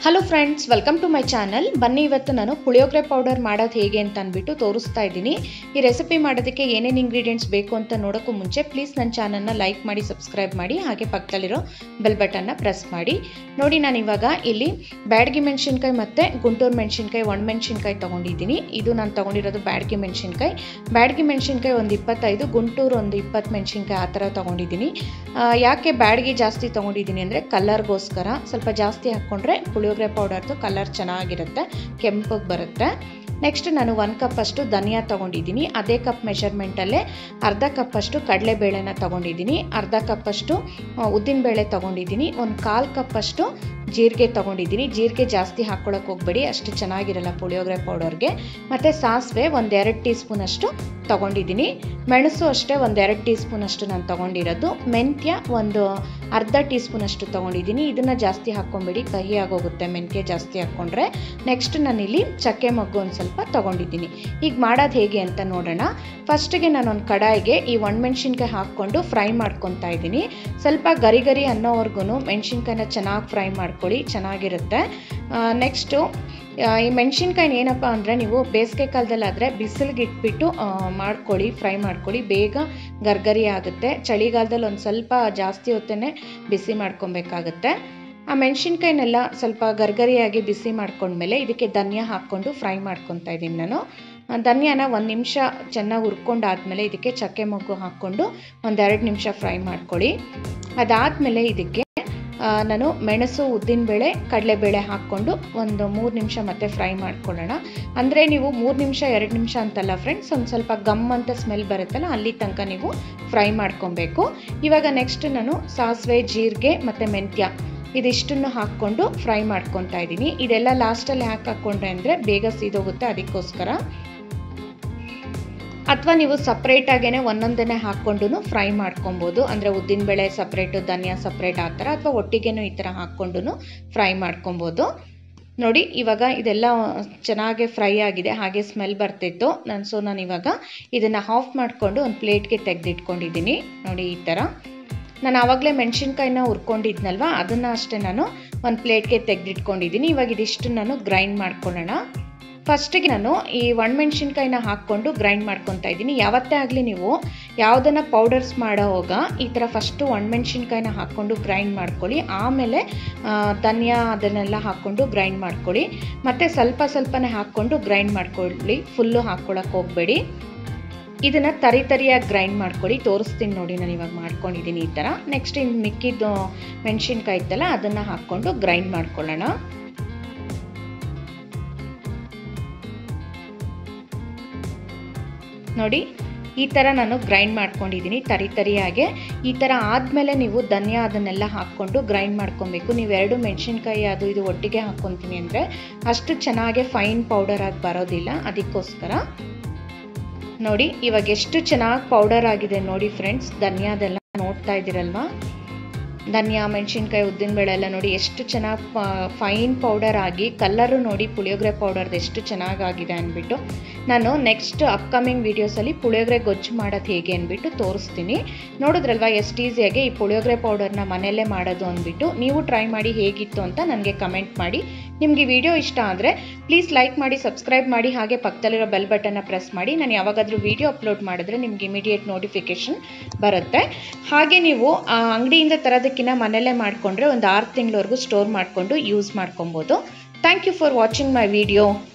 hello friends welcome to my channel ಬನ್ನಿ ಇವತ್ತು ನಾನು ಪುಳಿಯೋಗರೆ ಪೌಡರ್ ಮಾಡೋದು ಹೇಗೆ ಅಂತ ಅಂದ್ಬಿಟ್ಟು ತೋರಿಸ್ತಾ ಇದ್ದೀನಿ ಈ ರೆಸಿಪಿ ಮಾಡೋದಕ್ಕೆ ಏನೇನು ಇಂಗ್ರೀಡಿಯೆಂಟ್ಸ್ ಬೇಕು ಅಂತ ನೋಡೋಕ್ಕೂ ಮುಂಚೆ ಪ್ಲೀಸ್ ನನ್ನ ಚಾನಲ್ನ ಲೈಕ್ ಮಾಡಿ ಸಬ್ಸ್ಕ್ರೈಬ್ ಮಾಡಿ ಹಾಗೆ ಪಕ್ಕದಲ್ಲಿರೋ ಬೆಲ್ ಬಟನ್ನ ಪ್ರೆಸ್ ಮಾಡಿ ನೋಡಿ ನಾನು ಇವಾಗ ಇಲ್ಲಿ ಬ್ಯಾಡಗಿ ಮೆಣಸಿನ್ಕಾಯಿ ಮತ್ತು ಗುಂಟೂರು ಮೆಣಸಿನ್ಕಾಯಿ ಒಣಮೆಣಸಿನ್ಕಾಯಿ ತೊಗೊಂಡಿದ್ದೀನಿ ಇದು ನಾನು ತೊಗೊಂಡಿರೋದು ಬ್ಯಾಡಗಿ ಮೆಣಸಿನ್ಕಾಯಿ ಬ್ಯಾಡಗಿ ಮೆಣಸಿನ್ಕಾಯಿ ಒಂದು ಇಪ್ಪತ್ತೈದು ಗುಂಟೂರು ಒಂದು ಇಪ್ಪತ್ತು ಮೆಣಸಿನ್ಕಾಯಿ ಆ ಥರ ತೊಗೊಂಡಿದ್ದೀನಿ ಆ, ಯಾಕೆ ಬ್ಯಾಡಗಿ ಜಾಸ್ತಿ ತೊಗೊಂಡಿದ್ದೀನಿ ಅಂದರೆ ಕಲರ್ಗೋಸ್ಕರ ಸ್ವಲ್ಪ ಜಾಸ್ತಿ ಹಾಕ್ಕೊಂಡ್ರೆ ಪುಳಿಯೋಗರೆ ಪೌಡರ್ದು ಕಲರ್ ಚೆನ್ನಾಗಿರುತ್ತೆ ಕೆಂಪಗೆ ಬರುತ್ತೆ ನೆಕ್ಸ್ಟ್ ನಾನು ಒಂದು ಕಪ್ಪಷ್ಟು ಧನಿಯಾ ತೊಗೊಂಡಿದ್ದೀನಿ ಅದೇ ಕಪ್ ಮೆಷರ್ಮೆಂಟಲ್ಲೇ ಅರ್ಧ ಕಪ್ಪಷ್ಟು ಕಡಲೆಬೇಳೆನ ತೊಗೊಂಡಿದ್ದೀನಿ ಅರ್ಧ ಕಪ್ಪಷ್ಟು ಉದ್ದಿನಬೇಳೆ ತೊಗೊಂಡಿದ್ದೀನಿ ಒಂದು ಕಾಲು ಕಪ್ಪಷ್ಟು ಜೀರಿಗೆ ತೊಗೊಂಡಿದ್ದೀನಿ ಜೀರಿಗೆ ಜಾಸ್ತಿ ಹಾಕ್ಕೊಳಕ್ಕೆ ಹೋಗಬೇಡಿ ಅಷ್ಟು ಚೆನ್ನಾಗಿರಲ್ಲ ಪುಳಿಯೋಗರೆ ಪೌಡರ್ಗೆ ಮತ್ತು ಸಾಸಿವೆ ಒಂದೆರಡು ಟೀ ಸ್ಪೂನಷ್ಟು ತೊಗೊಂಡಿದ್ದೀನಿ ಮೆಣಸು ಅಷ್ಟೇ ಒಂದೆರಡು ಟೀ ಸ್ಪೂನಷ್ಟು ನಾನು ತೊಗೊಂಡಿರೋದು ಮೆಂತ್ಯ ಒಂದು ಅರ್ಧ ಟೀ ಸ್ಪೂನಷ್ಟು ತೊಗೊಂಡಿದ್ದೀನಿ ಇದನ್ನು ಜಾಸ್ತಿ ಹಾಕ್ಕೊಂಬೇಡಿ ಕಹಿ ಆಗೋಗುತ್ತೆ ಮೆಂತ್ಯ ಜಾಸ್ತಿ ಹಾಕ್ಕೊಂಡ್ರೆ ನೆಕ್ಸ್ಟ್ ನಾನಿಲ್ಲಿ ಚಕ್ಕೆ ಮೊಗ್ಗು ಒಂದು ಸ್ವಲ್ಪ ತೊಗೊಂಡಿದ್ದೀನಿ ಈಗ ಮಾಡೋದು ಹೇಗೆ ಅಂತ ನೋಡೋಣ ಫಸ್ಟಿಗೆ ನಾನು ಒಂದು ಕಡಾಯಿಗೆ ಈ ಒಣಮೆಣ್ಸಿನ್ಕಾಯಿ ಹಾಕ್ಕೊಂಡು ಫ್ರೈ ಮಾಡ್ಕೊತಾ ಇದ್ದೀನಿ ಸ್ವಲ್ಪ ಗರಿ ಗರಿ ಅನ್ನೋವರೆಗೂ ಮೆಣಸಿನ್ಕಾಯಿನ ಚೆನ್ನಾಗಿ ಫ್ರೈ ಮಾಡ್ಕೊಳ್ಳಿ ಚೆನ್ನಾಗಿರುತ್ತೆ ನೆಕ್ಸ್ಟು ಈ ಮೆಣಸಿನ್ಕಾಯಿನ ಏನಪ್ಪ ಅಂದರೆ ನೀವು ಬೇಸಿಗೆ ಕಾಲದಲ್ಲಾದರೆ ಬಿಸಿಲಿಗೆ ಇಟ್ಬಿಟ್ಟು ಆ, ಮಾಡ್ಕೊಳ್ಳಿ ಫ್ರೈ ಮಾಡ್ಕೊಳ್ಳಿ ಬೇಗ ಗರ್ಗರಿ ಆಗುತ್ತೆ ಚಳಿಗಾಲದಲ್ಲಿ ಒಂದು ಸ್ವಲ್ಪ ಜಾಸ್ತಿ ಹೊತ್ತೇ ಬಿಸಿ ಮಾಡ್ಕೊಬೇಕಾಗತ್ತೆ ಆ ಮೆಣಸಿನ್ಕಾಯಿನೆಲ್ಲ ಸ್ವಲ್ಪ ಗರ್ಗರಿಯಾಗಿ ಬಿಸಿ ಮಾಡ್ಕೊಂಡ್ಮೇಲೆ ಇದಕ್ಕೆ ಧನಿಯಾ ಹಾಕ್ಕೊಂಡು ಫ್ರೈ ಮಾಡ್ಕೊತಾ ಇದ್ದೀನಿ ನಾನು ಆ, ಧನಿಯಾನ ಒಂದು ನಿಮಿಷ ಚೆನ್ನಾಗಿ ಹುರ್ಕೊಂಡಾದ್ಮೇಲೆ ಇದಕ್ಕೆ ಚಕ್ಕೆ ಮೊಗ್ಗು ಹಾಕ್ಕೊಂಡು ಒಂದೆರಡು ನಿಮಿಷ ಫ್ರೈ ಮಾಡ್ಕೊಳ್ಳಿ ಅದಾದಮೇಲೆ ಇದಕ್ಕೆ ಆ, ನಾನು ಮೆಣಸು ಉದ್ದಿನಬೇಳೆ ಕಡಲೆಬೇಳೆ ಹಾಕ್ಕೊಂಡು ಒಂದು ಮೂರು ನಿಮಿಷ ಮತ್ತೆ ಫ್ರೈ ಮಾಡ್ಕೊಳ್ಳೋಣ ಅಂದರೆ ನೀವು ಮೂರು ನಿಮಿಷ ಎರಡು ನಿಮಿಷ ಅಂತಲ್ಲ ಫ್ರೆಂಡ್ಸ್ ಒಂದು ಸ್ವಲ್ಪ ಗಮ್ ಅಂತ ಸ್ಮೆಲ್ ಬರುತ್ತಲ್ಲ ಅಲ್ಲಿ ತನಕ ನೀವು ಫ್ರೈ ಮಾಡ್ಕೊಬೇಕು ಇವಾಗ ನೆಕ್ಸ್ಟ್ ನಾನು ಸಾಸಿವೆ ಜೀರಿಗೆ ಮತ್ತು ಮೆಂತ್ಯ ಇದಿಷ್ಟನ್ನು ಹಾಕ್ಕೊಂಡು ಫ್ರೈ ಮಾಡ್ಕೊತಾ ಇದ್ದೀನಿ ಇದೆಲ್ಲ ಲಾಸ್ಟಲ್ಲಿ ಹಾಕಿ ಹಾಕ್ಕೊಂಡ್ರೆ ಅಂದರೆ ಬೇಗ ಸೀದೋಗುತ್ತೆ ಅದಕ್ಕೋಸ್ಕರ ಅಥವಾ ನೀವು ಸಪ್ರೇಟಾಗೇ ಒಂದೊಂದನ್ನೇ ಹಾಕ್ಕೊಂಡು ಫ್ರೈ ಮಾಡ್ಕೊಬೋದು ಅಂದರೆ ಉದ್ದಿನಬೇಳೆ ಸಪ್ರೇಟು ಧನಿಯಾ ಸಪ್ರೇಟ್ ಆ ಥರ ಅಥವಾ ಒಟ್ಟಿಗೆನೂ ಈ ಥರ ಹಾಕ್ಕೊಂಡು ಫ್ರೈ ಮಾಡ್ಕೊಬೋದು ನೋಡಿ ಇವಾಗ ಇದೆಲ್ಲ ಚೆನ್ನಾಗಿ ಫ್ರೈ ಆಗಿದೆ ಹಾಗೆ ಸ್ಮೆಲ್ ಬರ್ತಿತ್ತು ನಾನು ಸೊ ನಾನು ಇವಾಗ ಇದನ್ನು ಆಫ್ ಮಾಡಿಕೊಂಡು ಒಂದು ಪ್ಲೇಟ್ಗೆ ತೆಗೆದಿಟ್ಕೊಂಡಿದ್ದೀನಿ ನೋಡಿ ಈ ಥರ ನಾನು ಆವಾಗಲೇ ಮೆಣಸಿನ್ಕಾಯಿನ ಹುರ್ಕೊಂಡಿದ್ನಲ್ವ ಅದನ್ನು ಅಷ್ಟೇ ನಾನು ಒಂದು ಪ್ಲೇಟ್ಗೆ ತೆಗೆದಿಟ್ಕೊಂಡಿದ್ದೀನಿ ಇವಾಗ ಇದಿಷ್ಟು ನಾನು ಗ್ರೈಂಡ್ ಮಾಡ್ಕೊಳ್ಳೋಣ ಫಸ್ಟಿಗೆ ನಾನು ಈ ಒಣಮೆಣ್ಸಿನ್ಕಾಯಿನ ಹಾಕ್ಕೊಂಡು ಗ್ರೈಂಡ್ ಮಾಡ್ಕೊತಾ ಇದ್ದೀನಿ ಯಾವತ್ತೇ ಆಗಲಿ ನೀವು ಯಾವುದನ್ನು ಪೌಡರ್ಸ್ ಮಾಡೋವಾಗ ಈ ಥರ ಫಸ್ಟು ಒಣಮೆಣ್ಸಿನ್ಕಾಯಿನ ಹಾಕ್ಕೊಂಡು ಗ್ರೈಂಡ್ ಮಾಡ್ಕೊಳ್ಳಿ ಆಮೇಲೆ ಆ, ಧನಿಯಾ ಅದನ್ನೆಲ್ಲ ಹಾಕ್ಕೊಂಡು ಗ್ರೈಂಡ್ ಮಾಡ್ಕೊಳ್ಳಿ ಮತ್ತು ಸ್ವಲ್ಪ ಸ್ವಲ್ಪನೇ ಹಾಕ್ಕೊಂಡು ಗ್ರೈಂಡ್ ಮಾಡ್ಕೊಳ್ಳಿ ಫುಲ್ಲು ಹಾಕ್ಕೊಳಕ್ಕೆ ಹೋಗಬೇಡಿ ಇದನ್ನು ತರಿ ತರಿಯಾಗಿ ಗ್ರೈಂಡ್ ಮಾಡ್ಕೊಳ್ಳಿ ತೋರಿಸ್ತೀನಿ ನೋಡಿ ನಾನು ಇವಾಗ ಮಾಡ್ಕೊಂಡಿದ್ದೀನಿ ಈ ಥರ ನೆಕ್ಸ್ಟ್ ಇನ್ನು ಮಿಕ್ಕಿದ್ದು ಮೆಣಸಿನ್ಕಾಯಿ ಇತ್ತಲ್ಲ ಅದನ್ನು ಹಾಕ್ಕೊಂಡು ಗ್ರೈಂಡ್ ಮಾಡ್ಕೊಳ್ಳೋಣ ನೋಡಿ ಈ ಥರ ನಾನು ಗ್ರೈಂಡ್ ಮಾಡ್ಕೊಂಡಿದ್ದೀನಿ ತರಿ ತರಿಯಾಗೆ ಈ ಥರ ಆದಮೇಲೆ ನೀವು ಧನಿಯಾ ಅದನ್ನೆಲ್ಲ ಹಾಕ್ಕೊಂಡು ಗ್ರೈಂಡ್ ಮಾಡ್ಕೊಬೇಕು ನೀವು ಎರಡು ಮೆಣಸಿನ್ಕಾಯಿ ಅದು ಇದು ಒಟ್ಟಿಗೆ ಹಾಕ್ಕೊತೀನಿ ಅಂದರೆ ಅಷ್ಟು ಚೆನ್ನಾಗೆ ಫೈನ್ ಪೌಡರ್ ಆಗಿ ಬರೋದಿಲ್ಲ ಅದಕ್ಕೋಸ್ಕರ ನೋಡಿ ಇವಾಗ ಎಷ್ಟು ಚೆನ್ನಾಗಿ ಪೌಡರ್ ಆಗಿದೆ ನೋಡಿ ಫ್ರೆಂಡ್ಸ್ ಧನಿಯಾದೆಲ್ಲ ನೋಡ್ತಾ ಇದ್ದೀರಲ್ವಾ ಧನಿಯಾ ಮೆಣಸಿನ್ಕಾಯಿ ಉದ್ದಿನಬೇಳೆ ಎಲ್ಲ ನೋಡಿ ಎಷ್ಟು ಚೆನ್ನಾಗಿ ಫೈನ್ ಪೌಡರ್ ಆಗಿ ಕಲ್ಲರು ನೋಡಿ ಪುಳಿಯೋಗರೆ ಪೌಡರ್ದು ಎಷ್ಟು ಚೆನ್ನಾಗಾಗಿದೆ ಅಂದ್ಬಿಟ್ಟು ನಾನು ನೆಕ್ಸ್ಟ್ ಅಪ್ಕಮಿಂಗ್ ವೀಡಿಯೋಸಲ್ಲಿ ಪುಳಿಯೋಗರೆ ಗೊಜ್ಜು ಮಾಡೋದು ಹೇಗೆ ಅಂದ್ಬಿಟ್ಟು ತೋರಿಸ್ತೀನಿ ನೋಡಿದ್ರಲ್ವಾ ಎಷ್ಟು ಈಸಿಯಾಗಿ ಈ ಪುಳಿಯೋಗರೆ ಪೌಡರ್ನ ಮನೆಯಲ್ಲೇ ಮಾಡೋದು ಅಂದ್ಬಿಟ್ಟು ನೀವು ಟ್ರೈ ಮಾಡಿ ಹೇಗಿತ್ತು ಅಂತ ನನಗೆ ಕಮೆಂಟ್ ಮಾಡಿ ನಿಮಗೆ ವಿಡಿಯೋ ಇಷ್ಟ ಆದರೆ ಪ್ಲೀಸ್ ಲೈಕ್ ಮಾಡಿ ಸಬ್ಸ್ಕ್ರೈಬ್ ಮಾಡಿ ಹಾಗೆ ಪಕ್ಕದಲ್ಲಿರೋ ಬೆಲ್ ಬಟನ್ನ ಪ್ರೆಸ್ ಮಾಡಿ ನಾನು ಯಾವಾಗಾದರೂ ವಿಡಿಯೋ ಅಪ್ಲೋಡ್ ಮಾಡಿದ್ರೆ ನಿಮ್ಗೆ ಇಮಿಡಿಯೇಟ್ ನೋಟಿಫಿಕೇಷನ್ ಬರುತ್ತೆ ಹಾಗೆ ನೀವು ಆ ಅಂಗಡಿಯಿಂದ ತರೋದಕ್ಕಿಂತ ಮನೆಯಲ್ಲೇ ಮಾಡಿಕೊಂಡ್ರೆ ಒಂದು ಆರು ತಿಂಗಳವರೆಗೂ ಸ್ಟೋರ್ ಮಾಡಿಕೊಂಡು ಯೂಸ್ ಮಾಡ್ಕೊಬೋದು thank you for watching my video